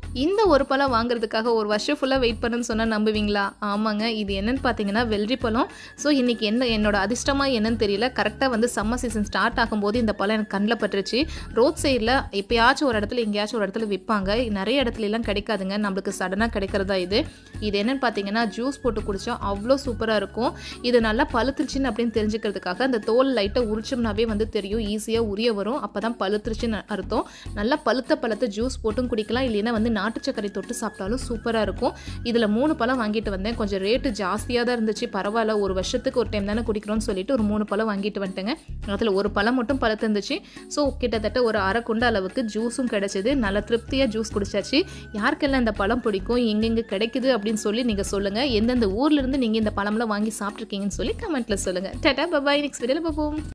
இந்த ஒரு பழம் வாங்குறதுக்காக ஒரு வருஷம் ஃபுல்லாக வெயிட் பண்ணுன்னு சொன்னால் நம்புவீங்களா ஆமாங்க இது என்னன்னு பார்த்தீங்கன்னா வெள்ளரி பழம் ஸோ இன்றைக்கி என்ன என்னோட அதிர்ஷ்டமாக என்னன்னு தெரியல கரெக்டாக வந்து சம்மர் சீசன் ஸ்டார்ட் ஆகும்போது இந்த பழம் எனக்கு கண்ணில் பட்டுருச்சு ரோட் சைடில் எப்பயாச்சும் ஒரு இடத்துல எங்கேயாச்சும் ஒரு இடத்துல விற்பாங்க நிறைய இடத்துல எல்லாம் கிடைக்காதுங்க நம்மளுக்கு சடனாக கிடைக்கிறதா இது இது என்னன்னு பார்த்தீங்கன்னா ஜூஸ் போட்டு குடிச்சா அவ்வளோ சூப்பராக இருக்கும் இது நல்லா பழுத்துருச்சுன்னு அப்படின்னு தெரிஞ்சுக்கிறதுக்காக அந்த தோல் லைட்டை உரிச்சோம்னாவே வந்து தெரியும் ஈஸியாக உரிய வரும் அப்போ தான் பழுத்துருச்சுன்னு அர்த்தம் நல்லா பழுத்த பழத்தை ஜூஸ் போட்டும் குடிக்கலாம் இல்லைன்னா வந்து நாட்டு சர்க்கரை தொட்டு சாப்பிட்டாலும் சூப்பராக இருக்கும் இதில் மூணு பழம் வாங்கிட்டு வந்தேன் கொஞ்சம் ரேட்டு ஜாஸ்தியாக தான் இருந்துச்சு பரவாயில்ல ஒரு வருஷத்துக்கு ஒரு டைம் தானே குடிக்கிறோம்னு சொல்லிட்டு ஒரு மூணு பழம் வாங்கிட்டு வந்துட்டேங்க அதில் ஒரு பழம் மட்டும் பழுத்து இருந்துச்சு ஸோ கிட்டத்தட்ட ஒரு அரை குண்டு அளவுக்கு ஜூஸும் கிடைச்சிது நல்லா திருப்தியாக ஜூஸ் குடிச்சாச்சு யாருக்கெல்லாம் இந்த பழம் பிடிக்கும் எங்கெங்கே கிடைக்குது அப்படின்னு சொல்லி நீங்கள் சொல்லுங்கள் எந்தெந்த ஊர்லேருந்து நீங்கள் இந்த பழம்லாம் வாங்கி சாப்பிட்ருக்கீங்கன்னு சொல்லி கமெண்ட்டில் சொல்லுங்கள் டாடா பபாய் நெக்ஸ்ட் வீடியோவில் பார்ப்போம்